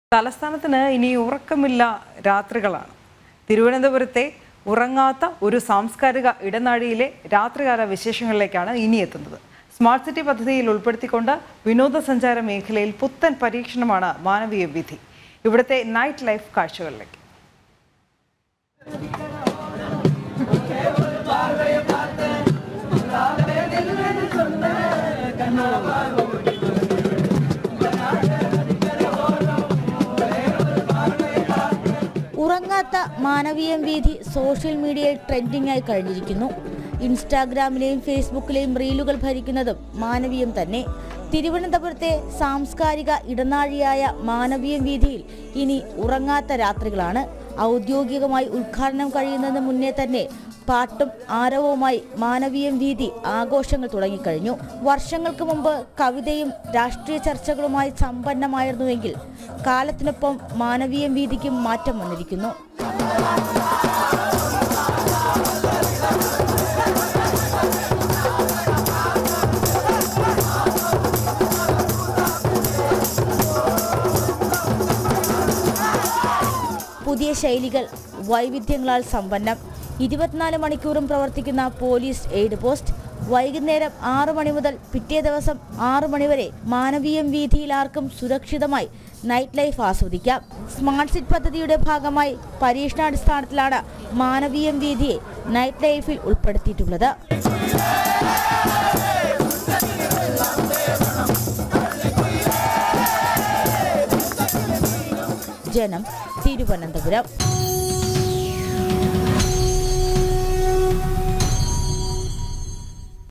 തലസ്ഥാനത്തിന് ഇനി ഉറക്കമില്ല രാത്രികളാണ് തിരുവനന്തപുരത്തെ ഉറങ്ങാത്ത ഒരു സാംസ്കാരിക ഇടനാഴിയിലെ രാത്രികാല വിശേഷങ്ങളിലേക്കാണ് ഇനി എത്തുന്നത് സ്മാർട്ട് സിറ്റി പദ്ധതിയിൽ ഉൾപ്പെടുത്തിക്കൊണ്ട് വിനോദസഞ്ചാര മേഖലയിൽ പുത്തൻ പരീക്ഷണമാണ് മാനവീയ വിധി ഇവിടുത്തെ നൈറ്റ് ലൈഫ് കാഴ്ചകളിലേക്ക് ഉറങ്ങാത്ത മാനവീയം വീഥി സോഷ്യൽ മീഡിയയിൽ ട്രെൻഡിംഗ് ആയി കഴിഞ്ഞിരിക്കുന്നു ഇൻസ്റ്റാഗ്രാമിലെയും ഫേസ്ബുക്കിലെയും റീലുകൾ ഭരിക്കുന്നതും മാനവീയം തന്നെ തിരുവനന്തപുരത്തെ സാംസ്കാരിക ഇടനാഴിയായ മാനവീയം വീഥിയിൽ ഇനി ഉറങ്ങാത്ത രാത്രികളാണ് ഔദ്യോഗികമായി ഉദ്ഘാടനം കഴിയുന്നതിന് മുന്നേ തന്നെ പാട്ടും ആരവവുമായി മാനവീയം വീതി ആഘോഷങ്ങൾ തുടങ്ങിക്കഴിഞ്ഞു വർഷങ്ങൾക്ക് മുമ്പ് കവിതയും രാഷ്ട്രീയ ചർച്ചകളുമായി സമ്പന്നമായിരുന്നുവെങ്കിൽ കാലത്തിനൊപ്പം മാനവീയം വീതിക്കും മാറ്റം വന്നിരിക്കുന്നു പുതിയ ശൈലികൾ വൈവിധ്യങ്ങളാൽ സമ്പന്നം ഇരുപത്തിനാല് മണിക്കൂറും പ്രവർത്തിക്കുന്ന പോലീസ് എയ്ഡ് പോസ്റ്റ് വൈകുന്നേരം ആറു മണി മുതൽ പിറ്റേ ദിവസം ആറു മണി വരെ മാനവീയം വീതിയിൽ ആർക്കും സുരക്ഷിതമായി നൈറ്റ് ലൈഫ് ആസ്വദിക്കാം സ്മാർട്ട് സിറ്റി പദ്ധതിയുടെ ഭാഗമായി പരീക്ഷണാടിസ്ഥാനത്തിലാണ് മാനവീയം വീതിയെ നൈറ്റ് ലൈഫിൽ ഉൾപ്പെടുത്തിയിട്ടുള്ളത് ജനം തിരുവനന്തപുരം